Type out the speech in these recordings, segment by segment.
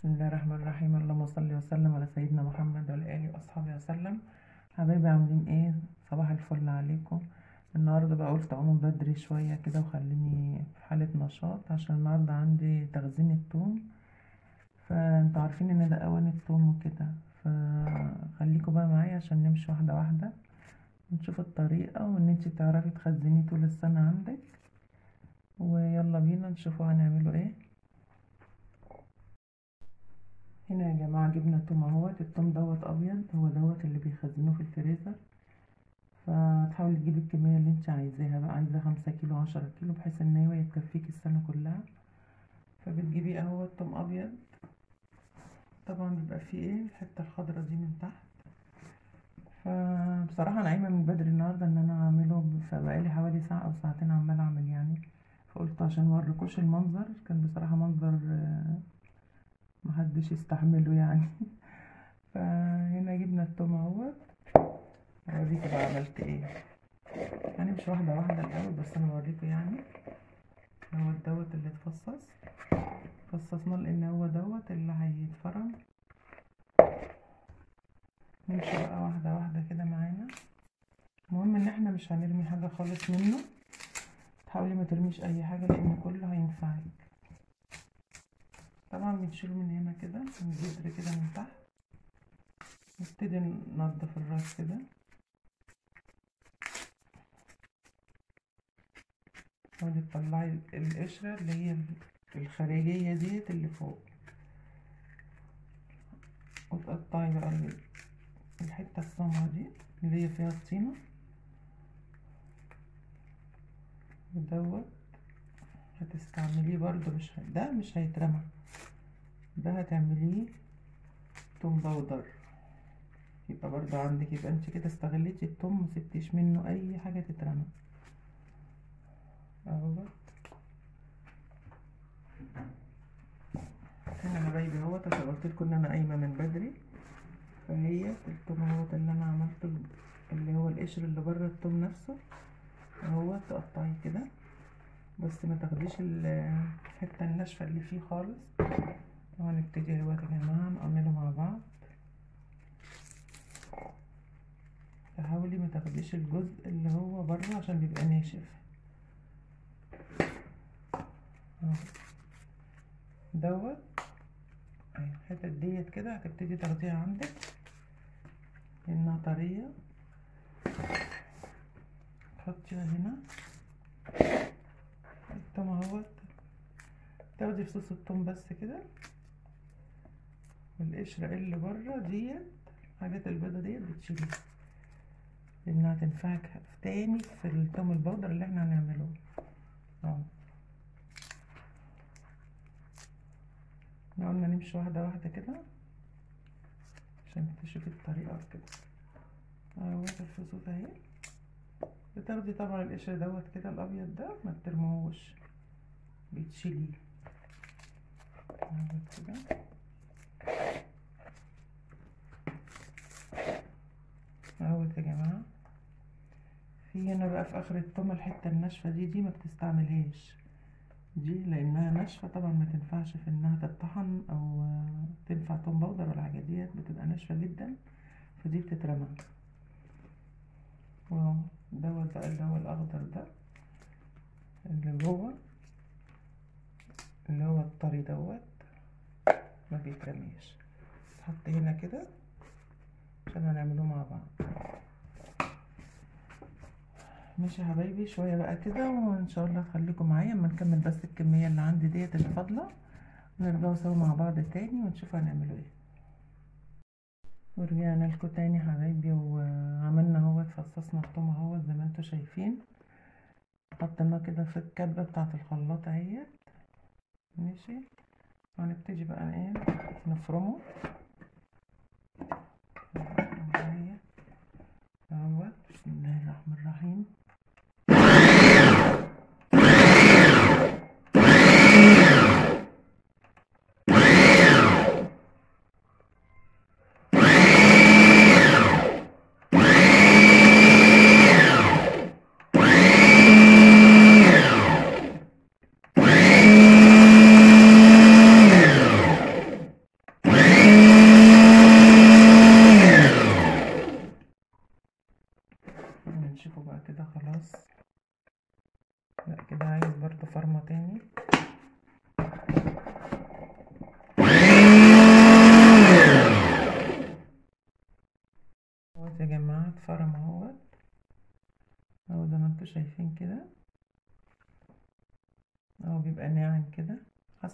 بسم الله الرحمن الرحيم اللهم صل وسلم على سيدنا محمد وعلى اله واصحابه وسلم حبايبي عاملين ايه صباح الفل عليكم النهارده بقى قلت اقوم بدري شويه كده وخليني في حاله نشاط عشان النهارده عندي تخزين التوم فانتوا عارفين ان ده اوان التوم وكده فخليكم بقى معايا عشان نمشي واحده واحده نشوف الطريقه وان انتي تعرفي تخزنيه طول السنه عندك ويلا بينا نشوفوا هنعمله ايه هنا يا جماعة جبنا توم اهوت التوم دوت ابيض هو دوت اللي بيخزنوه في الفريزر فتحاولي تجيبي الكمية اللي انت عايزاها بقى عايزة خمسة كيلو عشرة كيلو بحيث ان هو يكفيك السنة كلها فبتجيبي اهوت توم ابيض طبعا بيبقى فيه ايه الحتة الخضرا دي من تحت فبصراحة انا قايمة من بدري النهاردة ان انا اعمله فبقالي حوالي ساعة او ساعتين عمالة اعمل يعني فقلت عشان موريكوش المنظر كان بصراحة منظر محدش يستحمله يعني فهنا جبنا التوم اهوت اوريكم بقى عملت ايه هنمشي واحدة واحدة الاول بس انا بوريكم يعني هو دوت اللي اتفصص فصصناه لان هو دوت اللي هيتفرم نمشي بقى واحدة واحدة كده معانا المهم ان احنا مش هنرمي حاجة خالص منه تحاولي ما ترميش اي حاجة لان كله هينفعك طبعا بنشيله من هنا كده من الجدر كده من تحت نبتدي ننضف الراس كده حاولي تطلعي القشرة اللي هي الخارجية ديت اللي فوق وتقطعي بقى الحتة السمرا دي اللي هي فيها الطينة ودوت هتستعمليه برضو مش ه... ده مش هيترمى ده هتعمليه توم باودر يبقى برضو عندك يبقى انت كده استغليتي التوم مسبتيش منه اي حاجة تترمى اهوت هنا حبايبي اهوت عشان قلتلكوا ان انا قايمة من بدري فهي التوم اهوت اللي انا عملته اللي هو القشر اللي بره التوم نفسه اهوت تقطعيه كده بس ما تاخديش الحته الناشفه اللي فيه خالص وهنبتدي اهوت يا جماعه نعمله مع بعض تحاولي ما تاخديش الجزء اللي هو بره عشان بيبقى ناشف دوت الحتت ديت كده هتبتدي تاخديها عندك لانها طريه تحطيها هنا التوم اهوت تاخدي فصوص التوم بس كده والقشرة اللي بره ديت الحاجات البيضة ديت بتشيليها لانها تنفعك تاني في التوم البودر اللي احنا هنعمله اهو قلنا نمشي واحدة واحدة كده عشان تشوفي الطريقة كده اهوت الفصوص اهي بتاخدي طبعا القشر دوت كده الابيض ده ما ترموهوش بتشيليه كده اهوت يا جماعه في هنا بقى في اخر التوم الحته الناشفه دي دي ما بتستعملهاش دي لانها ناشفه طبعا ما تنفعش في انها تطحن او تنفع توم بودر ولا حاجه ديت بتبقى ناشفه جدا فدي بتترمى واو دوت بقى اللي هو الاخضر ده اللي جوه اللي هو الطري دوت ما بيترميش تحط هنا كده عشان هنعمله مع بعض ماشي يا حبايبي شويه بقى كده وان شاء الله خليكم معايا اما نكمل بس الكميه اللي عندي ديت اللي فاضله ونرجعوا سوا مع بعض تاني ونشوف هنعمله ايه ورجعنا لكم تاني حبايبي وعملنا اهوت فصصنا التوم اهوت زي ما انتوا شايفين حطيناه كده في الكبه بتاعه الخلاط اهيت ماشي وهنبتدي بقى ايه نفرمه اهوت بسم الله الرحمن الرحيم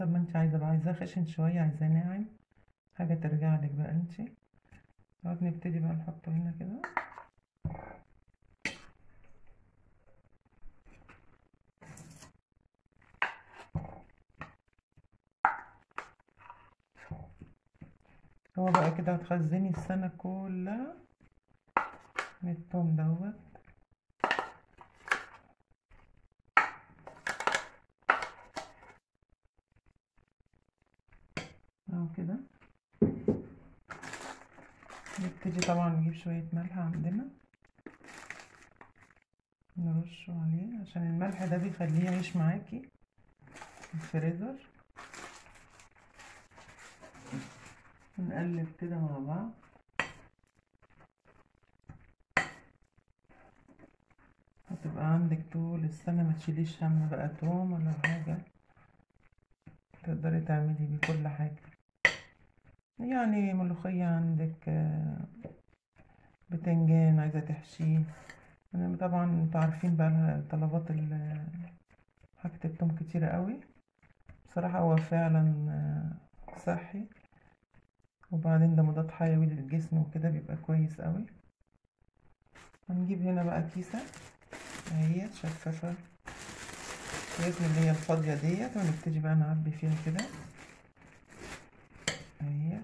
حسب ما انت عايزه بقى عايزاه خشن شويه عايزاه ناعم حاجه ترجع لك بقى انت طب نبتدي بقى نحطه هنا كده هو بقى كده هتخزني السنة كلها من التوم دوت اهو كده نبتدي طبعا نجيب شوية ملح عندنا نرشه عليه عشان الملح ده بيخليه يعيش معاكي في الفريزر نقلب كده مع بعض هتبقى عندك طول السنة ما تشيليش هم بقى توم ولا حاجة تقدري تعملي بيه كل حاجة يعني ملوخية عندك بتنجان عايزة تحشيه أنا طبعا انتوا عارفين بقى طلبات حاجة التوم كتيرة قوي بصراحة هو فعلا صحي وبعدين ده مضاد حيوي للجسم وكده بيبقى كويس قوي هنجيب هنا بقى كيسة اهي شفافة لازم اللي هي الفاضية ديت ونبتدي بقى نعبي فيها كده اهي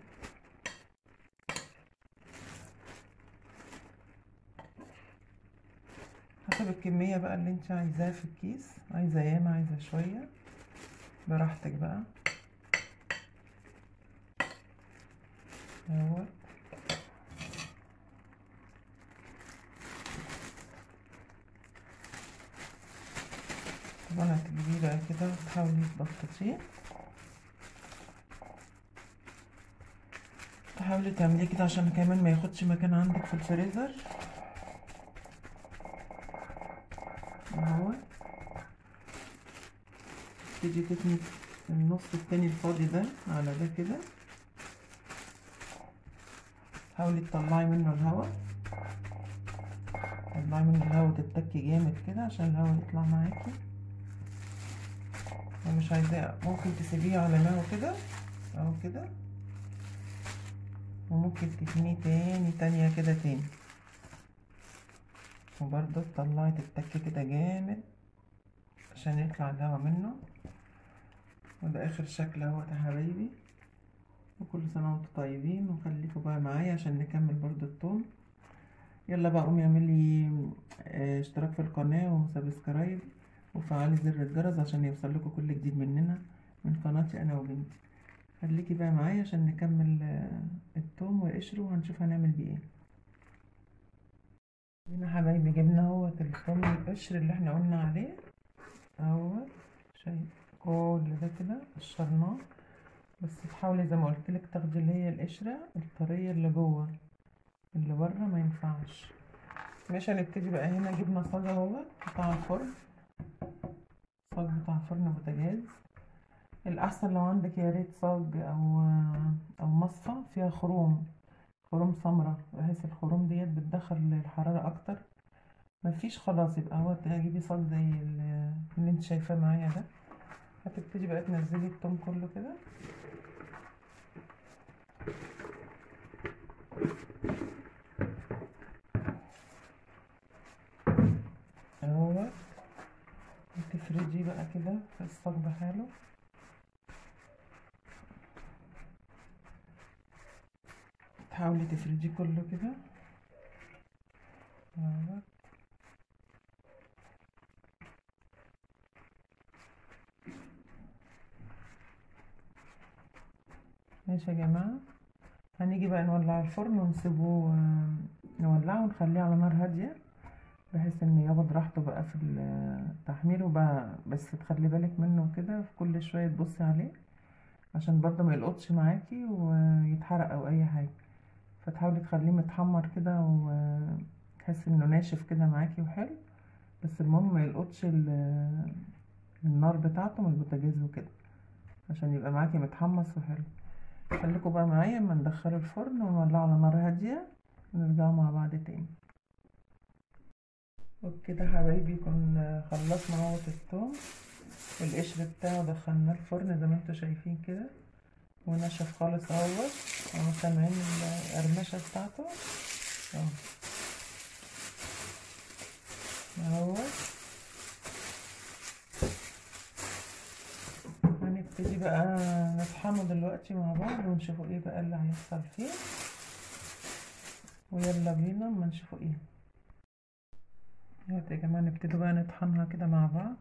حسب الكمية بقى اللي انت عايزاها في الكيس عايزة ياما عايزة شوية براحتك بقى اهوت طبعا هتجيبيه بقى كده وتحاولي تبسطيه تحاولي تعمليه كده عشان كمان ما ياخدش مكان عندك في الفريزر اهو تيجي تتني النص التاني الفاضي ده على ده كده حاولي تطلعي منه الهواء تطلعي منه الهواء تتكي جامد كده عشان الهواء يطلع معاكي ومش عايزاه ممكن تسيبيه على نار كده اهو كده وممكن تتنيه تاني تانية كده تاني وبرضه تطلعي تتكي كده جامد عشان يطلع الهواء منه وده اخر شكل اهوت يا حبايبي وكل سنة وانتم طيبين وخليكم بقى معايا عشان نكمل برضو التوم يلا بقى قومي اعملي اشتراك في القناة وسبسكرايب وفعلي زر الجرس عشان يوصل لكم كل جديد مننا من قناتي انا وبنتي خليكي بقى معايا عشان نكمل التوم وقشره وهنشوف هنعمل بيه ايه هنا حبايبي جبنا اهوت التوم القشر اللي احنا قلنا عليه اهوت شايف كل ده كده قشرناه بس تحاولي زي ما قلت لك تاخدي اللي هي القشره الطريه اللي جوه اللي بره ما ينفعش ماشي هنبتدي بقى هنا جبنا صاج اهوت بتاع الفرن صاج بتاع فرن بوتاجاز الاحسن لو عندك يا ريت صاج او او مصفى فيها خروم خروم سمرة بحيث الخروم ديت بتدخل الحرارة اكتر مفيش خلاص يبقى هو هجيبي صاج زي اللي انت شايفاه معايا ده هتبتدي بقى تنزلي التوم كله كده اهو تفردي بقى كده في الصاج بحاله تحاولي تفردي كله كده اهو ماشي يا جماعة هنيجي بقى نولع الفرن ونسيبه نولعه ونخليه على نار هادية بحيث ان ياخد راحته بقى في التحمير وبقى بس تخلي بالك منه كده في كل شوية تبصي عليه عشان برضه ما يلقطش معاكي ويتحرق او اي حاجة فتحاولي تخليه متحمر كده وتحسي انه ناشف كده معاكي وحلو بس المهم ما يلقطش النار بتاعته من البوتاجاز وكده عشان يبقى معاكي متحمص وحلو خليكوا بقى معايا اما ندخله الفرن ونولعه على نار هادية ونرجعوا مع بعض تاني وبكده حبايبي كنا خلصنا اهوت التوم والقشر بتاعه دخلناه الفرن زي ما انتوا شايفين كده ونشف خالص اهوت اهو سامعين القرمشة بتاعته اهو اهوت هنبتدي بقى نطحنه دلوقتي مع بعض ونشوفوا ايه بقى اللي هيحصل فيه ويلا بينا اما نشوفوا ايه يا جماعة نبتدي بقى نطحنها كده مع بعض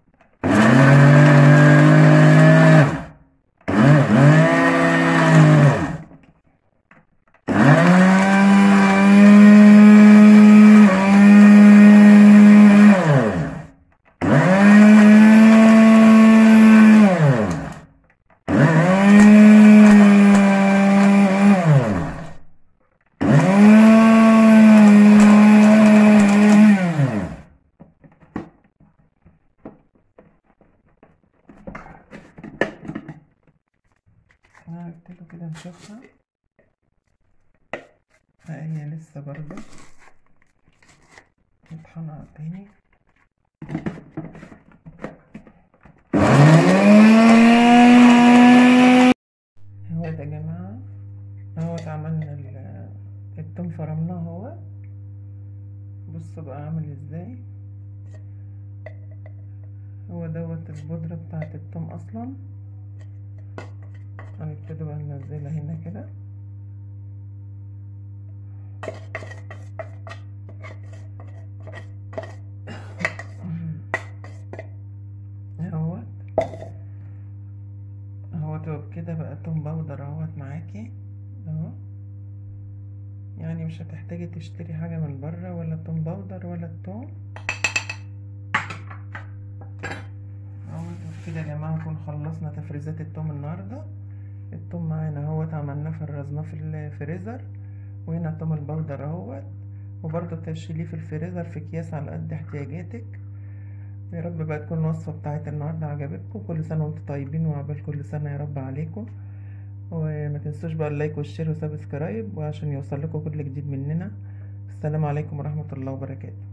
هنبتدي كده نشوفها هي لسه برضه نطحنها تاني اهوت يا جماعة اهوت عملنا التوم فرمناه اهوت بصوا بقى عامل ازاي هو دوت البودرة بتاعت التوم اصلا هنبتدي بقى ننزلها هنا كده اهوت اهوت وبكده بقى توم باودر اهوت معاكي اهو يعني مش هتحتاجي تشتري حاجة من بره ولا توم باودر ولا التوم اهوت وبكده يا جماعة نكون خلصنا تفريزات التوم النهارده التوم معانا اهوت عملناه فرزناه في الفريزر وهنا توم البودر اهوت وبرضه تشيليه في الفريزر في اكياس على قد احتياجاتك يا رب بقى تكون الوصفة بتاعت النهاردة عجبتكم كل سنة وانتم طيبين وعقبال كل سنة يا رب عليكم وما تنسوش بقى اللايك والشير وسبسكرايب وعشان يوصل لكم كل جديد مننا السلام عليكم ورحمة الله وبركاته